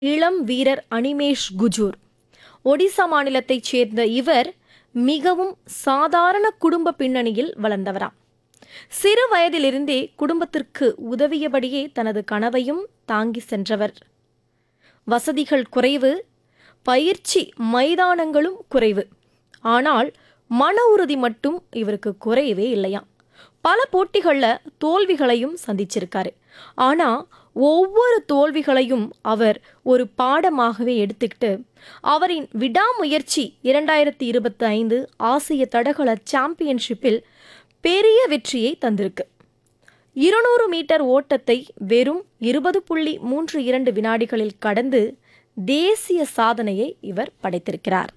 இளம் வீரர் அனிமேஷ் குஜூர் ஒடிசா மாநிலத்தைச் சேர்ந்த இவர் மிகவும் சாதாரண குடும்ப பின்னணியில் வளர்ந்தவராம் சிறு வயதிலிருந்தே குடும்பத்திற்கு உதவியபடியே தனது கனவையும் தாங்கி சென்றவர் வசதிகள் குறைவு பயிற்சி மைதானங்களும் குறைவு ஆனால் மன உறுதி மட்டும் இவருக்கு குறையவே இல்லையாம் பல போட்டிகளில் தோல்விகளையும் சந்திச்சிருக்காரு ஆனால் ஒவ்வொரு தோல்விகளையும் அவர் ஒரு பாடமாகவே எடுத்துக்கிட்டு அவரின் விடாமுயற்சி இரண்டாயிரத்தி இருபத்தி ஐந்து ஆசிய தடகள சாம்பியன்ஷிப்பில் பெரிய வெற்றியை தந்திருக்கு இருநூறு மீட்டர் ஓட்டத்தை வெறும் இருபது புள்ளி மூன்று இரண்டு வினாடிகளில் கடந்து தேசிய சாதனையை இவர் படைத்திருக்கிறார்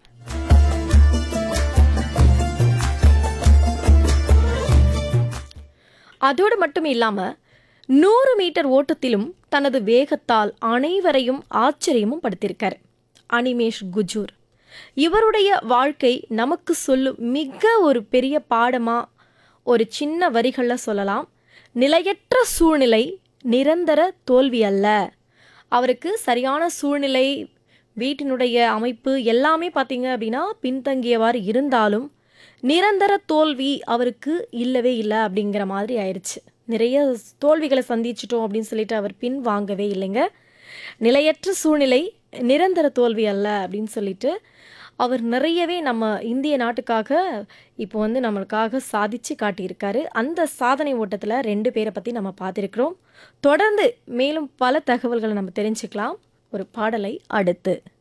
அதோடு மட்டும் இல்லாமல் நூறு மீட்டர் ஓட்டத்திலும் தனது வேகத்தால் அனைவரையும் ஆச்சரியமும் படுத்தியிருக்கார் அனிமேஷ் குஜூர் இவருடைய வாழ்க்கை நமக்கு சொல்லும் மிக ஒரு பெரிய பாடமா ஒரு சின்ன வரிகளில் சொல்லலாம் நிலையற்ற சூழ்நிலை நிரந்தர தோல்வி அல்ல அவருக்கு சரியான சூழ்நிலை வீட்டினுடைய அமைப்பு எல்லாமே பார்த்தீங்க அப்படின்னா பின்தங்கியவாறு இருந்தாலும் நிரந்தர தோல்வி அவருக்கு இல்லவே இல்லை அப்படிங்கிற மாதிரி ஆயிடுச்சு நிறைய தோல்விகளை சந்திச்சிட்டோம் அப்படின்னு சொல்லிட்டு அவர் பின் வாங்கவே இல்லைங்க நிலையற்ற சூழ்நிலை நிரந்தர தோல்வி அல்ல அப்படின்னு சொல்லிட்டு அவர் நிறையவே நம்ம இந்திய நாட்டுக்காக இப்போ வந்து நம்மளுக்காக சாதிச்சு காட்டியிருக்காரு அந்த சாதனை ஓட்டத்தில் ரெண்டு பேரை பற்றி நம்ம பார்த்துருக்குறோம் தொடர்ந்து மேலும் பல தகவல்களை நம்ம தெரிஞ்சுக்கலாம் ஒரு பாடலை அடுத்து